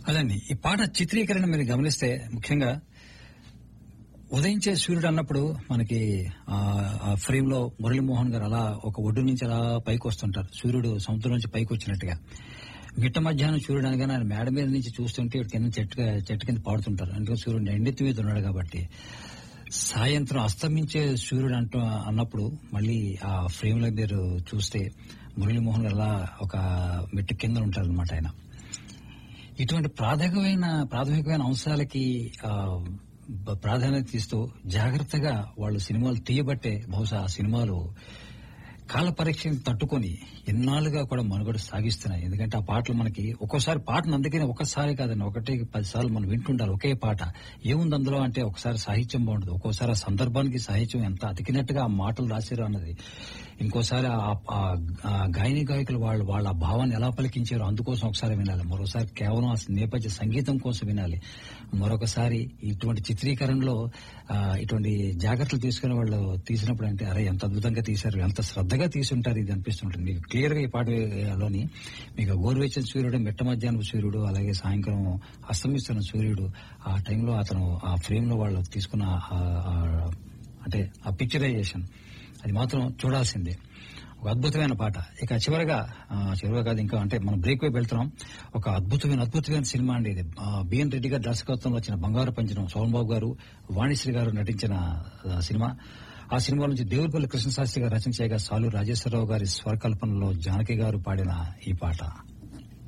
అదండి ఈ పాట చిత్రీకరణ మీరు గమనిస్తే ముఖ్యంగా ఉదయించే సూర్యుడు అన్నప్పుడు మనకి ఆ ఫ్రేమ్ లో మురళీమోహన్ గారు అలా ఒక ఒడ్డు నుంచి అలా పైకి వస్తుంటారు సూర్యుడు సముద్రం నుంచి పైకి వచ్చినట్టుగా మిట్ట మధ్యాహ్నం సూర్యుడు అనగానే ఆయన మేడ మీద నుంచి చూస్తుంటే ఇటు కింద చెట్టు చెట్టు కింద పాడుతుంటారు అంటే సూర్యుడు ఎండెత్తి మీద ఉన్నాడు కాబట్టి సాయంత్రం అస్తమించే సూర్యుడు అంటూ అన్నప్పుడు మళ్ళీ ఆ ఫ్రేమ్ లో మీరు చూస్తే మురళీమోహన్ గారు అలా ఒక మెట్టు కింద ఉంటారు అనమాట ఆయన ఇటువంటి ప్రాథమికమైన ప్రాథమికమైన అంశాలకి ఆ, బ- ప్రాధాన్యత ఇస్తూ జాగ్రత్తగా వాళ్ళు సినిమాలు తీయబట్టే బహుశా ఆ సినిమాలు కాల పరీక్షను తట్టుకొని ఎన్నాళ్ళుగా కూడా మనుగడ సాగిస్తున్నాయి ఎందుకంటే ఆ పాటలు మనకి ఒక్కోసారి పాటను అందుకని ఒకసారి కాదండి ఒకటి పది సార్లు మనం వింటుండాలి ఒకే పాట ఏముంది అందులో అంటే ఒకసారి సాహిత్యం బాగుంటుంది ఒక్కోసారి ఆ సందర్భానికి సాహిత్యం ఎంత అతికినట్టుగా ఆ మాటలు రాశారు అన్నది ఇంకోసారి ఆ- ఆ- ఆ గాయని గాయకులు వాళ్ళు వాళ్ళ ఆ భావాన్ని ఎలా పలికించారో అందుకోసం ఒకసారి వినాలి మరోసారి కేవలం ఆ నేపథ్య సంగీతం కోసం వినాలి మరొకసారి ఇటువంటి చిత్రీకరణలో ఆ, ఇటువంటి జాగ్రత్తలు తీసుకునే వాళ్ళు తీసినప్పుడు అంటే అరే ఎంత అద్భుతంగా తీశారు ఎంత శ్రద్ధగా తీసుంటారు ఇది అనిపిస్తుంటుంది మీకు క్లియర్ గా ఈ పాటలోని మీకు గోరువెచ్చని సూర్యుడు మిట్ట మధ్యాహ్నం సూర్యుడు అలాగే సాయంకాలం అస్తమిస్తున్న సూర్యుడు ఆ టైంలో అతను ఆ ఫ్రేమ్ లో వాళ్ళు తీసుకున్న ఆ- ఆ- అంటే ఆ పిక్చరైజేషన్ అది మాత్రం చూడాల్సిందే ఒక అద్భుతమైన పాట ఇక చివరగా ఆ, చివరగా కాదు ఇంకా అంటే మనం బ్రేక్ వైపు వెళ్తున్నాం ఒక అద్భుతమైన అద్భుతమైన సినిమా అండి ఇది ఆ, బిఎన్ రెడ్డి గారి దర్శకత్వంలో వచ్చిన బంగారు పంచడం సోమన్ బాబు గారు వాణిశ్రీ గారు నటించిన ఆ, సినిమా ఆ సినిమా నుంచి దేవుడిపల్లి కృష్ణశాస్త్రి గారు రచన చేయగా సాలు రాజేశ్వరరావు గారి స్వరకల్పనలో జానకి గారు పాడిన ఈ పాట